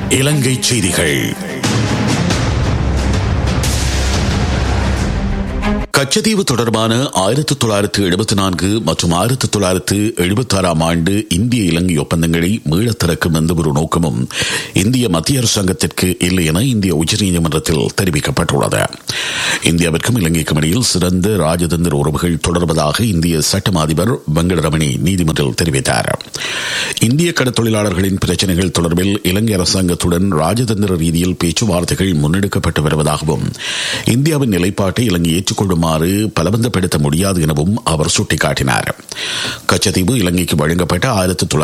இலங்கை செய்திகள் கச்சத்தீவு தொடர்பான ஆயிரத்தி தொள்ளாயிரத்து எழுபத்தி நான்கு மற்றும் ஆயிரத்தி தொள்ளாயிரத்து எழுபத்தி ஆறாம் ஆண்டு இந்திய இலங்கை ஒப்பந்தங்களை மீளத் திறக்கும் எந்த ஒரு நோக்கமும் இந்திய மத்திய அரசாங்கத்திற்கு இல்லை என இந்திய உச்சநீதிமன்றத்தில் தெரிவிக்கப்பட்டுள்ளது இந்தியாவிற்கும் இலங்கைக்கும் இடையில் சிறந்த ராஜதந்திர உறவுகள் தொடர்வதாக இந்திய சட்டம் அதிபர் வெங்கடரமணி நீதிமன்றில் தெரிவித்தார் இந்திய கடத்தொழிலாளர்களின் பிரச்சினைகள் தொடர்பில் இலங்கை அரசாங்கத்துடன் ராஜதந்திர ரீதியில் பேச்சுவார்த்தைகள் முன்னெடுக்கப்பட்டு வருவதாகவும் இந்தியாவின் நிலைப்பாட்டை இலங்கை ஏற்றுக்கொள்ளுமாறு பலவந்தப்படுத்த முடியாது எனவும் அவர் சுட்டிக்காட்டினார் கச்சத்தீவு இலங்கைக்கு வழங்கப்பட்ட ஆயிரத்தி